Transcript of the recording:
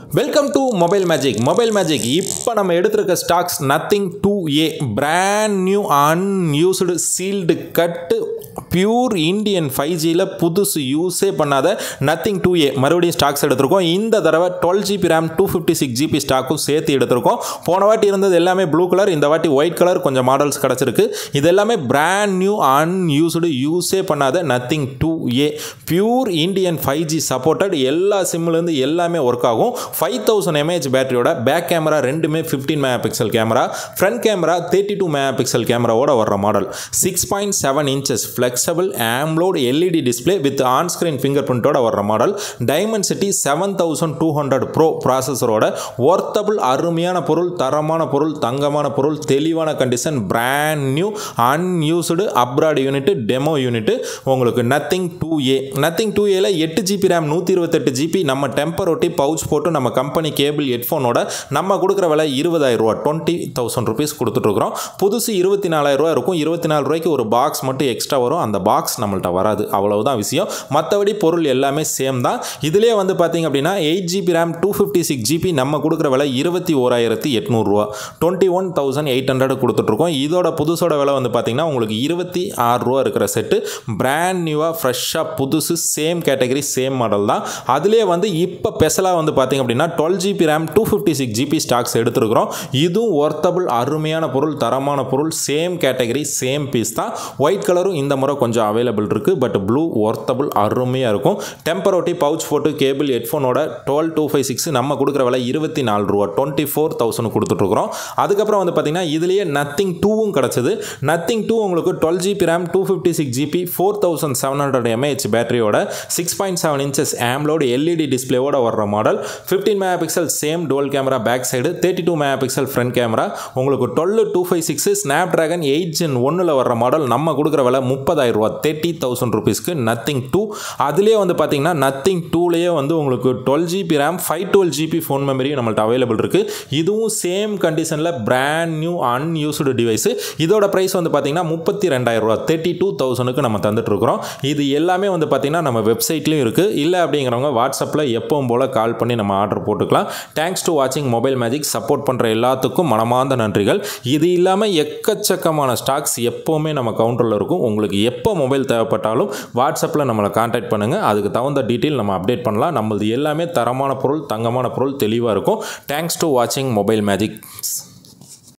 welcome to mobile magic mobile magic இப்போ நம்ம எடுத்திருக்க stocks Nothing two A brand new unused sealed கட்டு pure Indian five ஜியில் புதுசு யூஸே பண்ணாத நத்திங் டூ ஏ மறுபடியும் ஸ்டாக்ஸ் எடுத்திருக்கோம் இந்த தடவை twelve GB RAM two fifty six GB ஸ்டாக்கும் சேர்த்து எடுத்திருக்கோம் போன வாட்டி இருந்தது எல்லாமே ப்ளூ கலர் இந்த வாட்டி ஒயிட் கலர் கொஞ்சம் மாடல்ஸ் கிடச்சிருக்கு இது எல்லாமே பிராண்ட் நியூ அன்யூஸ்டு யூஸே பண்ணாத Nothing two A pure Indian five G supported எல்லா சிம்லேருந்து எல்லாமே ஒர்க் ஆகும் ஃபைவ் தௌசண்ட் எம்ஏஹெச் பேட்டரியோட பேக் கேமரா ரெண்டுமே fifteen mega pixel camera front camera thirty two mega pixel கேமராவோட வர்ற model six point seven inches flexible AMOLED LED display with on screen finger பிரிண்டோட வர்ற model Dimensity seven thousand two hundred pro ப்ராசஸரோட worthable அருமையான பொருள் தரமான பொருள் தங்கமான பொருள் தெளிவான condition brand new unused abroad unit demo unit உங்களுக்கு Nothing two A Nothing two ஏல எட்டு ஜிபி ரேம் நூற்றி இருபத்தெட்டு ஜிபி நம்ம டெம்பர் ஒட்டி பவுச் போட்டு நம்ம கம்பெனி கேபிள் ஹெட்ஃபோனோட நம்ம கொடுக்குற விலை இருபதாயிரம் ரூபா டுவெண்ட்டி தௌசண்ட் ருபீஸ் கொடுத்துட்ருக்குறோம் புதுசு இருபத்தி நாலாயிரம் ரூபா இருக்கும் இருபத்தி நாலு ரூபாய்க்கு ஒரு பாக்ஸ் மட்டும் எக்ஸ்ட்ரா வரும் அந்த பாக்ஸ் நம்மள்ட்ட வராது அவ்வளவுதான் விஷயம் மற்றபடி பொருள் எல்லாமே சேம் தான் இதிலே வந்து பார்த்தீங்க அப்படின்னா eight GB RAM two fifty six GB நம்ம கொடுக்குற விலை இருபத்தி ஓராயிரத்தி எட்நூறுரூவா twenty one thousand eight hundred கொடுத்துட்ருக்கோம் இதோட புதுசோட விலை வந்து பார்த்தீங்கன்னா உங்களுக்கு இருபத்தி ஆறு ரூபா இருக்கிற செட்டு பிராண்ட் நியூவாக ஃப்ரெஷ்ஷாக புதுசு சேம் கேட்டகரி சேம் மாடல் தான் அதிலே வந்து இப்போ ஸ்பெஷலாக வந்து பார்த்தீங்க அப்படின்னா twelve GB RAM two fifty six GB stocks எடுத்துருக்குறோம் இதுவும் ஒர்த்தபிள் அருமையான பொருள் தரமான பொருள் சேம் கேட்டகரி சேம் பீஸ் தான் ஒயிட் கலரும் இந்த முறை கொஞ்சம் அவைலபிள் இருக்குது பட் ப்ளூ ஒர்த்தபிள் அருமையாக இருக்கும் டெம்பரோட்டி பவுச் போட்டு கேபிள் ஹெட்ஃபோனோட டுவெல் டூ ஃபைவ் சிக்ஸ் நம்ம கொடுக்குற விலை இருபத்தி நாலு ரூபா டுவெண்ட்டி ஃபோர் தௌசண்ட் கொடுத்துட்ருக்குறோம் அதுக்கப்புறம் வந்து பார்த்தீங்கன்னா இதுலேயே நத்திங் டூவும் கிடச்சிது நத்திங் டூ உங்களுக்கு twelve GB RAM two fifty six GB four thousand seven hundred mAh பேட்டரியோட six point seven inches AMOLED LED டிஸ்பிளேவோட வர்ற model fifteen mega megapixel same dual camera back side thirty two mega megapixel front camera உங்களுக்கு twelve two five six Snapdragon eight gen ஒன்றில் வர்ற model நம்ம கொடுக்குற விலை முப்பதாயிரம் ரூபா தேர்ட்டி தௌசண்ட் ருபீஸ்க்கு நத்திங் டூ அதுலேயே வந்து பார்த்தீங்கன்னா நத்திங் டூலேயே வந்து உங்களுக்கு twelve GB RAM five twelve GB phone மெமரியும் நம்மள்ட்ட அவைலபிள் இருக்குது இதுவும் சேம் கண்டிஷனில் பிராண்ட் நியூ அன்யூஸ்டு டிவைஸு இதோட ப்ரைஸ் வந்து பார்த்தீங்கன்னா முப்பத்தி ரெண்டாயிரம் ரூபா தேர்ட்டி டூ தௌசண்ட்க்கு நம்ம தந்துட்டுருக்குறோம் இது எல்லாமே வந்து பார்த்தீங்கன்னா நம்ம வெப்சைட்லேயும் இருக்குது இல்லை அப்படிங்கிறவங்க வாட்ஸ்அப்பில் எப்பவும் போல் கால் பண்ணி நம்ம ஆர்டர் போட்டுக்கலாம் தேங்க்ஸ் டு வாட்சிங் மொபைல் மேஜிக் சப்போர்ட் பண்ணுற எல்லாத்துக்கும் மனமார்ந்த நன்றிகள் இது இல்லாமல் எக்கச்சக்கமான ஸ்டாக்ஸ் எப்போவுமே நம்ம கவுண்டரில் இருக்கும் உங்களுக்கு எப்போ மொபைல் தேவைப்பட்டாலும் வாட்ஸ்அப்பில் நம்மளை காண்டாக்ட் பண்ணுங்கள் அதுக்கு தகுந்த டீட்டெயில் நம்ம அப்டேட் பண்ணலாம் நம்மளது எல்லாமே தரமான பொருள் தங்கமான பொருள் தெளிவாக இருக்கும் தேங்க்ஸ் டு வாட்சிங் மொபைல் மேஜிக்